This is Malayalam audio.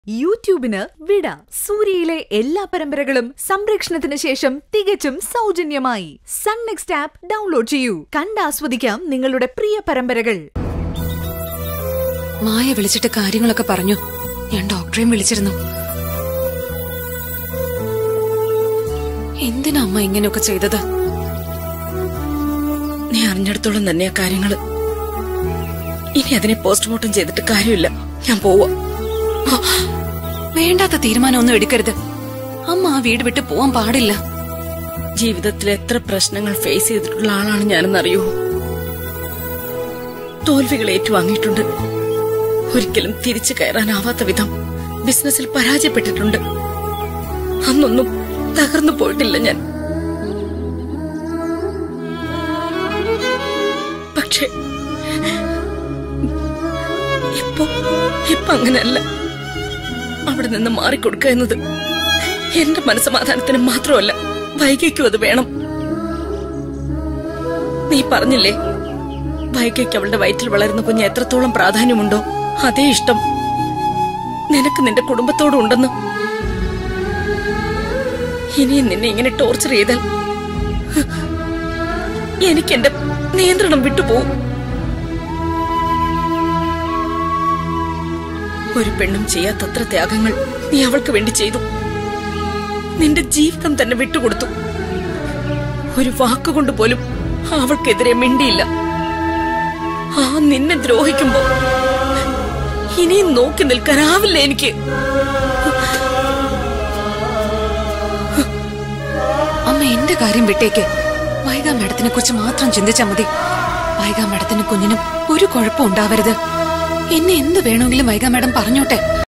യൂട്യൂബിന് വിട സൂര്യയിലെ എല്ലാ പരമ്പരകളും സംരക്ഷണത്തിന് ശേഷം തികച്ചും സൗജന്യമായി സൺ നെക്സ്റ്റ് ആപ്പ് ഡൗൺലോഡ് ചെയ്യൂ കണ്ടാസ്വദിക്കാം നിങ്ങളുടെ പ്രിയ പരമ്പരകൾ മായ വിളിച്ചിട്ട് കാര്യങ്ങളൊക്കെ പറഞ്ഞു ഞാൻ ഡോക്ടറെയും വിളിച്ചിരുന്നു എന്തിനാ അമ്മ ഇങ്ങനെയൊക്കെ ചെയ്തത് നീ അറിഞ്ഞിടത്തോളം തന്നെയാ കാര്യങ്ങള് ഇനി അതിനെ പോസ്റ്റ്മോർട്ടം ചെയ്തിട്ട് കാര്യമില്ല ഞാൻ പോവാ ആ, വേണ്ടാത്ത തീരുമാനമൊന്നും എടുക്കരുത് അമ്മ ആ വീട് വിട്ട് പോവാൻ പാടില്ല ജീവിതത്തിൽ എത്ര പ്രശ്നങ്ങൾ ഫേസ് ചെയ്തിട്ടുള്ള ആളാണ് ഞാനെന്നറിയോ തോൽവികൾ ഏറ്റുവാങ്ങിയിട്ടുണ്ട് ഒരിക്കലും തിരിച്ചു കയറാനാവാത്ത വിധം ബിസിനസ്സിൽ പരാജയപ്പെട്ടിട്ടുണ്ട് അന്നൊന്നും തകർന്നു പോയിട്ടില്ല ഞാൻ പക്ഷേ ഇപ്പൊ ഇപ്പൊ അങ്ങനെയല്ല അവിടെ നിന്ന് മാറിക്കൊടുക്കുക എന്നത് എന്റെ മനസ്സമാധാനത്തിന് മാത്രമല്ല വൈകിക്കും അത് വേണം നീ പറഞ്ഞില്ലേ വൈകിക്ക് അവളുടെ വയറ്റിൽ വളരുന്ന കുഞ്ഞ് എത്രത്തോളം പ്രാധാന്യമുണ്ടോ അതേ ഇഷ്ടം നിനക്ക് നിന്റെ കുടുംബത്തോടും ഉണ്ടെന്ന് ഇനിയും നിന്നെ ഇങ്ങനെ ടോർച്ചർ ചെയ്താൽ എനിക്ക് എന്റെ നിയന്ത്രണം വിട്ടുപോകും ഒരു പെണ്ണും ചെയ്യാത്തത്ര ത്യാഗങ്ങൾ നീ അവൾക്ക് വേണ്ടി ചെയ്തു നിന്റെ ജീവിതം തന്നെ വിട്ടുകൊടുത്തു ഒരു വാക്കുകൊണ്ട് പോലും അവൾക്കെതിരെ മിണ്ടിയില്ല ആ നിന്നെ ദ്രോഹിക്കുമ്പോ ഇനിയും നോക്കി നിൽക്കാനാവില്ല എനിക്ക് അമ്മ എന്റെ കാര്യം വിട്ടേക്ക് വൈകാ മാഡത്തിനെ കുറിച്ച് മാത്രം ചിന്തിച്ചാ മതി വൈകാ മാഡത്തിനും കുഞ്ഞിനും ഒരു കുഴപ്പം ഉണ്ടാവരുത് എന്നെ എന്ത് വേണമെങ്കിലും വൈകാ മാഡം പറഞ്ഞോട്ടെ